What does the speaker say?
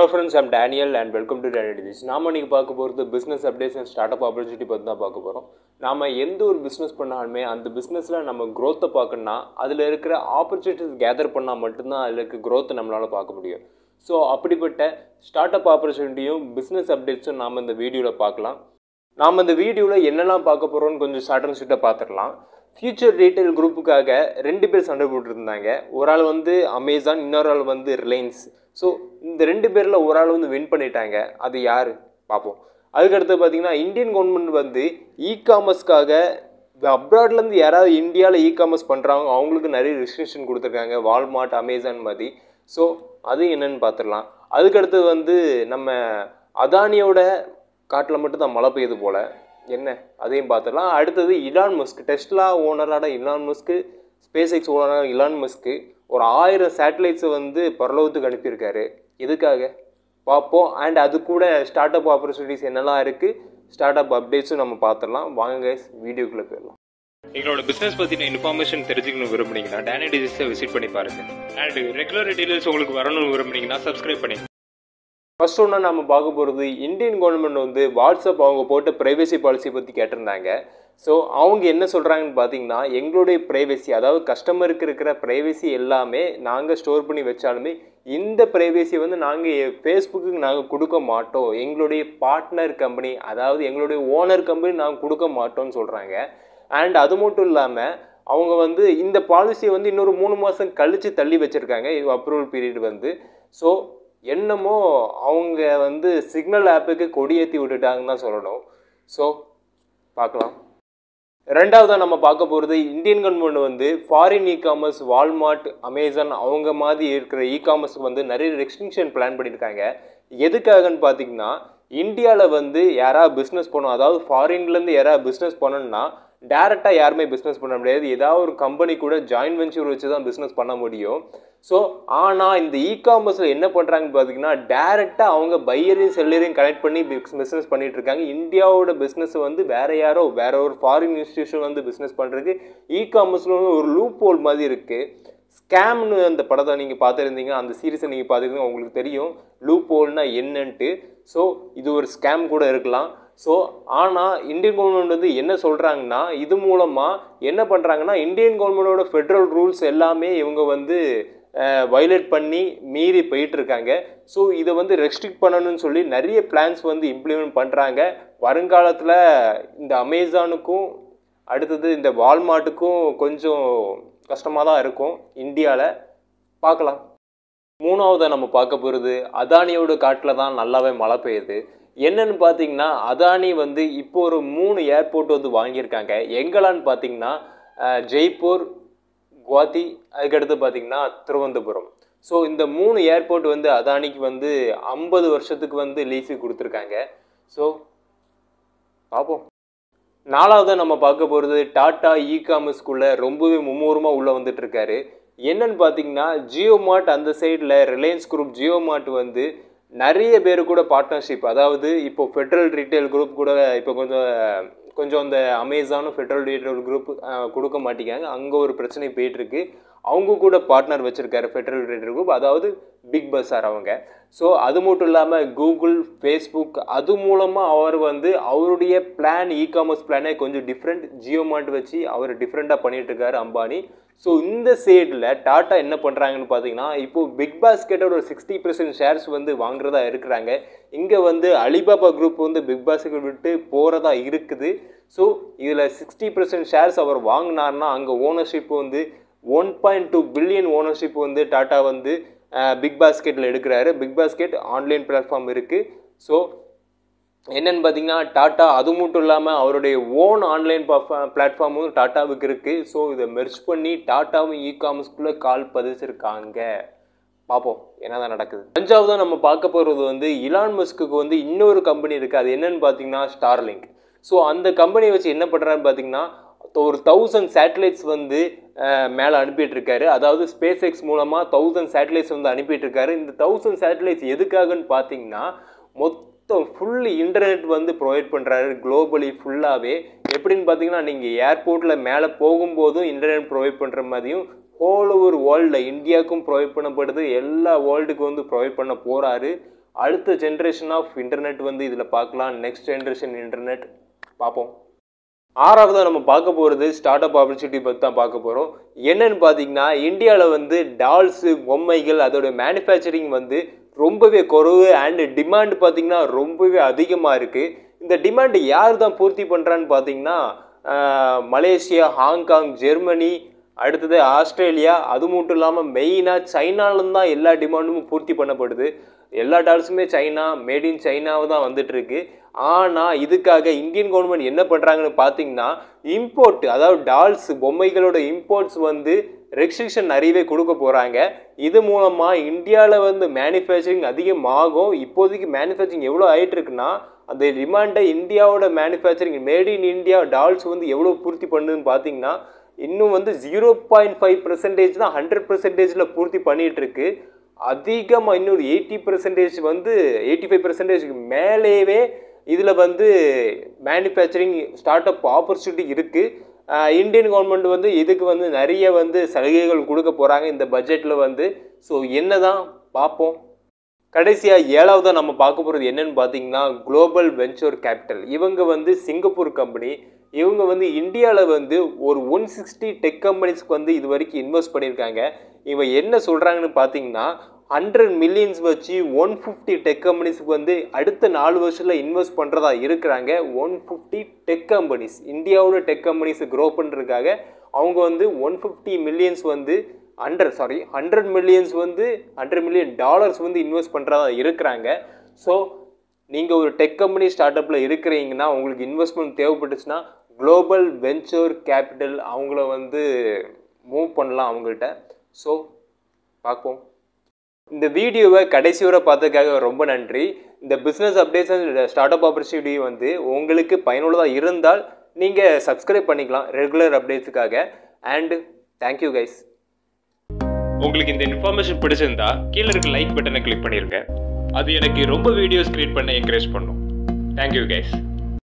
hello friends I'm Daniel and welcome to Daniel நாம இன்னைக்கு பார்க்க போகிறது business updates and startup opportunity பற்றி தான் பார்க்க போகிறோம் நாம எந்த ஒரு பிஸ்னஸ் பண்ணாலுமே அந்த பிஸ்னஸில் நம்ம க்ரோத்தை பார்க்கணும்னா அதில் இருக்கிற ஆப்பர்ச்சுனிட்டிஸ் கேதர் பண்ணால் மட்டும்தான் அதில் இருக்க க்ரோத்தை நம்மளால் பார்க்க முடியும் ஸோ அப்படிப்பட்ட ஸ்டார்ட் அப் ஆப்பர்ச்சுனிட்டியும் பிஸ்னஸ் அப்டேட்ஸும் நாம் இந்த வீடியோவில் பார்க்கலாம் நாம் இந்த வீடியோவில் என்னெல்லாம் பார்க்க போகிறோம்னு கொஞ்சம் ஷார்ட் அண்ட் ஸ்வீட்டாக பார்த்துடலாம் ஃபியூச்சர் ரீட்டைல் குரூப்புக்காக ரெண்டு பேர் சண்டை போட்டுருந்தாங்க ஒரு ஆள் வந்து அமேசான் இன்னொரு ஆள் வந்து ரிலையன்ஸ் ஸோ இந்த ரெண்டு பேரில் ஒரு ஆள் வந்து வின் பண்ணிட்டாங்க அது யார் பார்ப்போம் அதுக்கடுத்து பார்த்தீங்கன்னா இந்தியன் கவர்மெண்ட் வந்து இ காமர்ஸ்க்காக அப்ராட்லேருந்து யாராவது இந்தியாவில் இ காமர்ஸ் பண்ணுறாங்க அவங்களுக்கு நிறைய ரெஸ்ட்ரிக்ஷன் கொடுத்துருக்காங்க வால்மார்ட் அமேசான் மாதிரி ஸோ அது என்னன்னு பார்த்துடலாம் அதுக்கடுத்து வந்து நம்ம அதானியோட காட்டில் மட்டும் தான் மழை பெய்யுது போல் என்ன அதையும் பார்த்துடலாம் அடுத்தது இலான் மஸ்க் டெஸ்லா ஓனரான இலான் மஸ்க்கு ஸ்பேஸ் எக்ஸ் ஓனரான இலான் மஸ்க்கு ஒரு ஆயிரம் சேட்டலைட்ஸை வந்து பரலோகத்துக்கு அனுப்பியிருக்காரு எதுக்காக பார்ப்போம் அண்ட் அது கூட ஸ்டார்ட் அப் ஆப்பர்ச்சுனிட்டிஸ் என்னெல்லாம் இருக்குது ஸ்டார்ட் அப் அப்டேட்ஸும் நம்ம பார்த்துடலாம் வாங்க வீடியோக்குள்ளே போயிடலாம் எங்களோட பிசினஸ் பத்தின இன்ஃபர்மேஷன் தெரிஞ்சுக்கணும் விரும்புனீங்கன்னா டேனி டிஜிஸை விசிட் பண்ணி பாருங்க அண்ட் ரெகுலர் டீடைல்ஸ் உங்களுக்கு வரணும்னு விரும்புனீங்கன்னா சப்ஸ்கிரைப் பண்ணி ஃபர்ஸ்ட் ஒன்று நம்ம பார்க்க போகிறது இந்தியன் கவர்மெண்ட் வந்து வாட்ஸ்அப் அவங்க போட்ட ப்ரைவசி பாலிசி பற்றி கேட்டிருந்தாங்க ஸோ அவங்க என்ன சொல்கிறாங்கன்னு பார்த்தீங்கன்னா எங்களுடைய ப்ரைவசி அதாவது கஸ்டமருக்கு இருக்கிற ப்ரைவசி எல்லாமே நாங்கள் ஸ்டோர் பண்ணி வச்சாலுமே இந்த ப்ரைவசி வந்து நாங்கள் ஃபேஸ்புக்கு நாங்கள் கொடுக்க மாட்டோம் எங்களுடைய பார்ட்னர் கம்பெனி அதாவது எங்களுடைய ஓனர் கம்பெனி நாங்கள் கொடுக்க மாட்டோம்னு சொல்கிறாங்க அண்ட் அது மட்டும் இல்லாமல் அவங்க வந்து இந்த பாலிசியை வந்து இன்னொரு மூணு மாதம் கழித்து தள்ளி வச்சுருக்காங்க இது அப்ரூவல் பீரியட் வந்து ஸோ என்னமோ அவங்க வந்து சிக்னல் ஆப்புக்கு கொடியேற்றி விட்டுட்டாங்கன்னு தான் சொல்லணும் ஸோ பார்க்கலாம் ரெண்டாவதாக நம்ம பார்க்க போகிறது இந்தியன் கவர்மெண்ட் வந்து foreign ecommerce Walmart Amazon அவங்க மாதிரி இருக்கிற இ காமர்ஸ்க்கு வந்து நிறைய ரெஸ்ட்ரிக்ஷன் பிளான் பண்ணியிருக்காங்க எதுக்காகன்னு பார்த்தீங்கன்னா இந்தியாவில் வந்து யாராவது பிஸ்னஸ் பண்ணணும் அதாவது ஃபாரின்லேருந்து யாராவது பிஸ்னஸ் பண்ணணும்னா டேரெக்டாக யாருமே பிஸ்னஸ் பண்ண முடியாது ஏதாவது ஒரு கம்பெனி கூட ஜாயின் வெஞ்சர் வச்சு தான் பிஸ்னஸ் பண்ண முடியும் ஸோ ஆனால் இந்த இ காமர்ஸில் என்ன பண்ணுறாங்கன்னு பார்த்தீங்கன்னா டேரெக்டாக அவங்க பையரையும் செல்லரையும் கனெக்ட் பண்ணி பிஸ்னஸ் பண்ணிட்டு இருக்காங்க இந்தியாவோட பிஸ்னஸ் வந்து வேற யாரோ வேற ஒரு ஃபாரின் இன்ஸ்டியூஷன் வந்து பிஸ்னஸ் பண்ணுறதுக்கு இ காமர்ஸில் ஒரு லூப் ஹோல் மாதிரி இருக்குது ஸ்கேம்னு அந்த படத்தை நீங்கள் பார்த்துருந்தீங்க அந்த சீரீஸை நீங்கள் பார்த்துருந்தீங்க உங்களுக்கு தெரியும் லூப் ஹோல்னா என்னன்ட்டு ஸோ இது ஒரு ஸ்கேம் கூட இருக்கலாம் ஸோ ஆனால் இந்தியன் கவர்மெண்ட் வந்து என்ன சொல்கிறாங்கன்னா இது மூலமாக என்ன பண்ணுறாங்கன்னா இந்தியன் கவர்மெண்டோட ஃபெட்ரல் ரூல்ஸ் எல்லாமே இவங்க வந்து வயலேட் பண்ணி மீறி போயிட்டு இருக்காங்க ஸோ இதை வந்து ரெஸ்ட்ரிக்ட் பண்ணணும்னு சொல்லி நிறைய பிளான்ஸ் வந்து இம்ப்ளிமெண்ட் பண்ணுறாங்க வருங்காலத்தில் இந்த அமேசானுக்கும் அடுத்தது இந்த வால்மார்ட்டுக்கும் கொஞ்சம் கஷ்டமாக தான் இருக்கும் இந்தியாவில் பார்க்கலாம் மூணாவதாக நம்ம பார்க்க போகிறது அதானியோட காட்டில் தான் நல்லாவே மழை பெய்யுது என்னன்னு பார்த்தீங்கன்னா அதானி வந்து இப்போ ஒரு மூணு ஏர்போர்ட் வந்து வாங்கியிருக்காங்க எங்கெல்லான்னு பார்த்தீங்கன்னா ஜெய்ப்பூர் குவாத்தி அதுக்கடுத்து பார்த்தீங்கன்னா திருவனந்தபுரம் ஸோ இந்த மூணு ஏர்போர்ட் வந்து அதானிக்கு வந்து ஐம்பது வருஷத்துக்கு வந்து லீஸு கொடுத்துருக்காங்க ஸோ பார்ப்போம் நாலாவது நம்ம பார்க்க போகிறது டாட்டா இ காமர்ஸ்குள்ளே ரொம்பவே மும்முரமாக உள்ளே வந்துட்டு இருக்காரு என்னன்னு பார்த்தீங்கன்னா ஜியோ மார்ட் அந்த சைடில் ரிலையன்ஸ் குரூப் ஜியோ மார்ட் வந்து நிறைய பேர் கூட பார்ட்னர்ஷிப் அதாவது இப்போ ஃபெட்ரல் ரீட்டைல் குரூப் கூட இப்போ கொஞ்சம் கொஞ்சம் அந்த அமேசானும் ஃபெட்ரல் ரீட்டைல் குரூப் கொடுக்க மாட்டேங்காங்க அங்கே ஒரு பிரச்சனை போயிட்டுருக்கு அவங்க கூட பார்ட்னர் வச்சுருக்காரு ஃபெட்ரல் ரீட்டைல் குரூப் அதாவது பிக் பஸார் அவங்க ஸோ அது மட்டும் இல்லாமல் கூகுள் ஃபேஸ்புக் அது மூலமாக அவர் வந்து அவருடைய பிளான் இ காமர்ஸ் பிளானே கொஞ்சம் டிஃப்ரெண்ட் ஜியோ மார்ட் வச்சு அவர் டிஃப்ரெண்ட்டாக பண்ணிட்டு இருக்காரு அம்பானி ஸோ இந்த சைடில் டாட்டா என்ன பண்ணுறாங்கன்னு பார்த்தீங்கன்னா இப்போது பிக் பாஸ்கெட்டோட ஒரு சிக்ஸ்டி பர்சன்ட் ஷேர்ஸ் வந்து வாங்குறதா இருக்கிறாங்க இங்கே வந்து அலிபாபா குரூப் வந்து பிக் பாஸ்கெட் விட்டு போகிறதா இருக்குது ஸோ இதில் சிக்ஸ்டி பர்சன்ட் ஷேர்ஸ் அவர் வாங்கினார்னா அங்கே ஓனர்ஷிப் வந்து one point two billion ownership வந்து டாட்டா வந்து பிக் பாஸ்கெட்டில் எடுக்கிறாரு பிக் பாஸ்கெட் ஆன்லைன் பிளாட்ஃபார்ம் இருக்குது ஸோ என்னென்னு பார்த்தீங்கன்னா டாட்டா அது மட்டும் இல்லாமல் அவருடைய ஓன் ஆன்லைன் பிளாட்ஃபார்மும் டாட்டாவுக்கு இருக்குது ஸோ இதை மெர்ச் பண்ணி டாட்டாவும் இ காமர்ஸ்குள்ளே கால் பதிச்சிருக்காங்க பார்ப்போம் என்னதான் நடக்குது அஞ்சாவதாக நம்ம பார்க்க போகிறது வந்து இலான் மஸ்க்கு வந்து இன்னொரு கம்பெனி இருக்குது அது என்னன்னு பார்த்தீங்கன்னா ஸ்டார்லிங்க் ஸோ அந்த கம்பெனியை வச்சு என்ன பண்ணுறான்னு பார்த்தீங்கன்னா ஒரு தௌசண்ட் சேட்டலைட்ஸ் வந்து மேலே அனுப்பிட்டு இருக்காரு அதாவது ஸ்பேஸ் எக்ஸ் மூலமாக தௌசண்ட் சேட்டலைட்ஸ் வந்து அனுப்பிட்டு இருக்காரு இந்த தௌசண்ட் சேட்டலைட்ஸ் எதுக்காகன்னு பார்த்தீங்கன்னா மொத்தம் ஃபுல் இன்டர்நெட் வந்து ப்ரொவைட் பண்ணுறாரு குளோபலி ஃபுல்லாகவே எப்படின்னு பார்த்தீங்கன்னா நீங்கள் ஏர்போர்ட்டில் மேலே போகும்போதும் இன்டர்நெட் ப்ரொவைட் பண்ணுற மாதிரியும் ஹோல் ஓவர் வேர்ல்டில் இந்தியாவுக்கும் ப்ரொவைட் பண்ணப்படுது எல்லா வேர்ல்டுக்கும் வந்து ப்ரொவைட் பண்ண போகிறாரு அடுத்த ஜென்ரேஷன் ஆஃப் இன்டர்நெட் வந்து இதில் பார்க்கலாம் நெக்ஸ்ட் ஜென்ரேஷன் இன்டர்நெட் பார்ப்போம் ஆறாவதாக நம்ம பார்க்க போகிறது ஸ்டார்ட் அப் ஆப்பர்ச்சுனிட்டி பற்றி தான் பார்க்க போகிறோம் என்னன்னு பார்த்தீங்கன்னா இந்தியாவில் வந்து டால்ஸு பொம்மைகள் அதோட மேனுஃபேக்சரிங் வந்து ரொம்பவே குறைவு அண்டு டிமாண்ட் பார்த்தீங்கன்னா ரொம்பவே அதிகமாக இருக்குது இந்த டிமாண்ட் யார் தான் பூர்த்தி பண்ணுறான்னு பார்த்தீங்கன்னா ஆஹ், மலேசியா ஹாங்காங் ஜெர்மனி அடுத்தது ஆஸ்திரேலியா அது மட்டும் இல்லாமல் மெயினாக சைனாலேருந்து தான் எல்லா டிமாண்டும் பூர்த்தி பண்ணப்படுது எல்லா டால்ஸுமே சைனா மேட் இன் சைனாவை தான் வந்துட்டு இருக்கு ஆனால் இதுக்காக இந்தியன் கவர்மெண்ட் என்ன பண்ணுறாங்கன்னு பார்த்தீங்கன்னா இம்போர்ட் அதாவது டால்ஸ் பொம்மைகளோட இம்போர்ட்ஸ் வந்து ரெஸ்ட்ரிக்ஷன் நிறையவே கொடுக்க போகிறாங்க இது மூலமாக இந்தியாவில் வந்து மேனுஃபேக்சரிங் அதிகமாகும் இப்போதைக்கு மேனுஃபேக்சரிங் எவ்வளோ ஆயிட்டு இருக்குன்னா அந்த டிமாண்டை இந்தியாவோட manufacturing made in India dolls வந்து எவ்வளோ பூர்த்தி பண்ணுதுன்னு பார்த்தீங்கன்னா இன்னும் வந்து ஜீரோ பாயிண்ட் ஃபைவ் பர்சன்டேஜ் தான் ஹண்ட்ரட் பர்சன்டேஜில் பூர்த்தி பண்ணிட்டு இருக்கு அதிகமாக இன்னொரு எயிட்டி பர்சன்டேஜ் வந்து எயிட்டி ஃபைவ் பர்சன்டேஜ்க்கு மேலேயே இதில் வந்து மேனுஃபேக்சரிங் ஸ்டார்ட் அப் ஆப்பர்ச்சுனிட்டி இருக்குது இந்தியன் கவர்மெண்ட் வந்து இதுக்கு வந்து நிறைய வந்து சலுகைகள் கொடுக்க போகிறாங்க இந்த பட்ஜெட்டில் வந்து ஸோ என்ன தான் பார்ப்போம் கடைசியாக ஏழாவதாக நம்ம பார்க்க போகிறது என்னன்னு பார்த்தீங்கன்னா குளோபல் வெஞ்சர் கேபிட்டல் இவங்க வந்து சிங்கப்பூர் கம்பெனி இவங்க வந்து இந்தியாவில் வந்து ஒரு ஒன் சிக்ஸ்டி டெக் கம்பெனிஸ்க்கு வந்து இது வரைக்கும் இன்வெஸ்ட் பண்ணியிருக்காங்க இவங்க என்ன சொல்கிறாங்கன்னு பார்த்தீங்கன்னா ஹண்ட்ரட் மில்லியன்ஸ் வச்சு ஒன் ஃபிஃப்டி டெக் கம்பெனிஸ்க்கு வந்து அடுத்த நாலு வருஷத்தில் இன்வெஸ்ட் பண்ணுறதா இருக்கிறாங்க ஒன் ஃபிஃப்டி டெக் கம்பெனிஸ் இந்தியாவோட டெக் கம்பெனிஸை க்ரோ பண்ணுறதுக்காக அவங்க வந்து ஒன் ஃபிஃப்டி மில்லியன்ஸ் வந்து ஹண்ட்ரட் சாரி ஹண்ட்ரட் மில்லியன்ஸ் வந்து ஹண்ட்ரட் மில்லியன் டாலர்ஸ் வந்து இன்வெஸ்ட் பண்ணுறதா இருக்கிறாங்க ஸோ நீங்கள் ஒரு டெக் கம்பெனி ஸ்டார்ட் அப்பில் இருக்கிறீங்கன்னா உங்களுக்கு இன்வெஸ்ட்மெண்ட் தேவைப்பட்டுச்சுன்னா குளோபல் வெஞ்சர் கேபிட்டல் அவங்கள வந்து மூவ் பண்ணலாம் அவங்கள்ட்ட ஸோ பார்ப்போம் இந்த வீடியோவை கடைசி வரை பார்த்ததுக்காக ரொம்ப நன்றி இந்த business updates startup opportunity வந்து உங்களுக்கு பயனுள்ளதாக இருந்தால் நீங்கள் சப்ஸ்கிரைப் பண்ணிக்கலாம் ரெகுலர் அப்டேட்ஸுக்காக அண்ட் தேங்க்யூ கைஸ் உங்களுக்கு இந்த இன்ஃபர்மேஷன் பிடிச்சிருந்தா கீழே இருக்க லைக் பட்டனை கிளிக் பண்ணிருங்க அது எனக்கு ரொம்ப வீடியோஸ் கிரியேட் பண்ண என்கரேஜ் பண்ணும் தேங்க்யூ கைஸ்